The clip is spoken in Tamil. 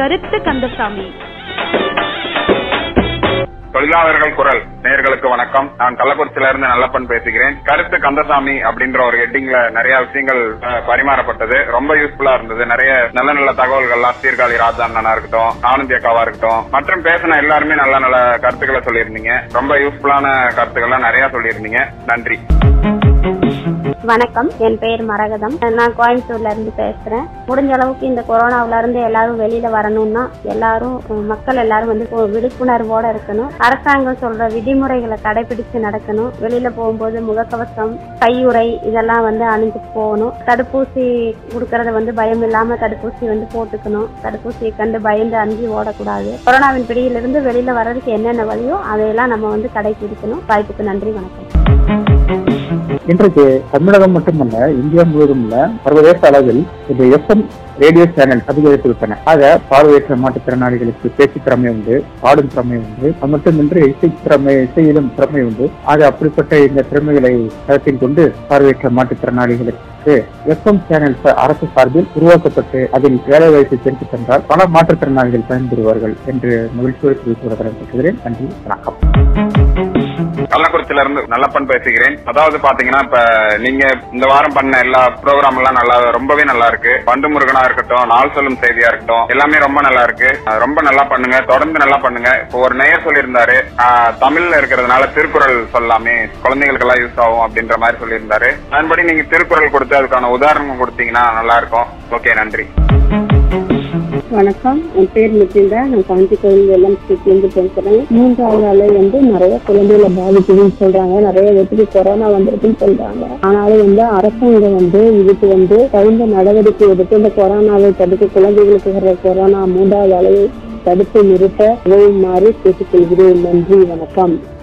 கருத்து கந்தசாமி தொழிலாளர்கள் குரல் நேயர்களுக்கு வணக்கம் நான் கள்ளக்குறிச்சியில இருந்து நல்லப்பன் பேசுகிறேன் கருத்து கந்தசாமி அப்படின்ற ஒரு ஹெட்டிங்ல நிறைய விஷயங்கள் அஹ், பரிமாறப்பட்டது ரொம்ப யூஸ்ஃபுல்லா இருந்தது நிறைய நல்ல நல்ல தகவல்கள்லாம் சீர்காழி ராஜா அண்ணனா இருக்கட்டும் ஆனந்தி அக்காவா இருக்கட்டும் மற்றும் பேசின எல்லாருமே நல்ல நல்ல கருத்துக்களை சொல்லியிருந்தீங்க ரொம்ப யூஸ்ஃபுல்லான கருத்துக்கள்லாம் நிறைய சொல்லியிருந்தீங்க நன்றி வணக்கம் என் பெயர் மரகதம் நான் கோயம்புத்தூர்ல இருந்து பேசுறேன் முடிஞ்ச அளவுக்கு இந்த கொரோனாவுல இருந்து எல்லாரும் வெளியில வரணும்னா எல்லாரும் உம், மக்கள் எல்லாரும் வந்து ஒரு விழிப்புணர்வோட இருக்கணும் அரசாங்கம் சொல்ற விதிமுறைகளை கடைபிடிச்சு நடக்கணும் வெளியில போகும்போது முகக்கவசம் கையுறை இதெல்லாம் வந்து அணிஞ்சிட்டு போகணும் தடுப்பூசி கொடுக்கறத வந்து பயம் இல்லாம தடுப்பூசி வந்து போட்டுக்கணும் தடுப்பூசியை கண்டு பயந்து அஞ்சு ஓடக்கூடாது கொரோனாவின் பிடியிலிருந்து வெளியில வர்றதுக்கு என்னென்ன வழியோ அதையெல்லாம் நம்ம வந்து கடைபிடிக்கணும் வாய்ப்புக்கு நன்றி வணக்கம் இன்றைக்கு தமிழகம் மட்டுமல்ல இந்தியா முழுவதும் உள்ள சர்வதேச அளவில் இந்த எஃப்எம் ரேடியோ சேனல் அதிகரித்து விட்டன ஆக பார்வையற்ற மாற்றுத்திறனாளிகளுக்கு பேச்சு திறமை உண்டு பாடும் திறமை உண்டு அது மட்டுமின்றி இசை திறமை இசையிலும் திறமை உண்டு ஆக அப்படிப்பட்ட இந்த திறமைகளை கருத்தில் கொண்டு பார்வையற்ற மாற்றுத்திறனாளிகளுக்கு எஃப்எம் சேனல் ச- அரசு சார்பில் உருவாக்கப்பட்டு அதில் வேலை வாய்ப்பை பெருக்கித் தந்தால் பல மாற்றுத்திறனாளிகள் பயன்பெறுவார்கள் என்று மகிழ்ச்சியோடு தெரிவித்து கடன்படுகிறேன் நன்றி வணக்கம் கள்ளக்குறிச்சியில இருந்து நல்லப்பன் பேசுகிறேன் அதாவது பாத்தீங்கன்னா இப்ப நீங்க இந்த வாரம் பண்ண எல்லா ப்ரோக்ராம் எல்லாம் நல்லா ரொம்பவே நல்லா இருக்கு பண்டு முருகனா இருக்கட்டும் நாள் சொல்லும் செய்தியா இருக்கட்டும் எல்லாமே ரொம்ப நல்லா இருக்கு அஹ் ரொம்ப நல்லா பண்ணுங்க தொடர்ந்து நல்லா பண்ணுங்க இப்போ ஒரு நேயர் சொல்லியிருந்தாரு அஹ் தமிழ்ல இருக்கிறதுனால திருக்குறள் சொல்லாமே குழந்தைகளுக்கு எல்லாம் யூஸ் ஆகும் அப்படின்ற மாதிரி சொல்லியிருந்தாரு அதன்படி நீங்க திருக்குறள் கொடுத்து அதுக்கான உதாரணம் கொடுத்தீங்கன்னா நல்லா இருக்கும் ஓகே நன்றி வணக்கம் என் பேர் மித்திந்தா நான் காஞ்சி கோயில் வெள்ளம் ஸ்ட்ரீட்லேருந்து பேசுறேன் மூன்றாவது அலை வந்து நிறைய குழந்தைகளை பாதிக்குதுன்னு சொல்றாங்க நிறைய பேருக்கு கொரோனா வந்திருக்குன்னு சொல்றாங்க ஆனாலும் வந்து அரசாங்கம் வந்து இதுக்கு வந்து தகுந்த நடவடிக்கை எடுத்து இந்த கொரோனாவை தடுக்க குழந்தைகளுக்கு வர்ற கொரோனா மூன்றாவது அலையை தடுத்து நிறுத்த உதவுமாறு கேட்டுக்கொள்கிறேன் நன்றி வணக்கம்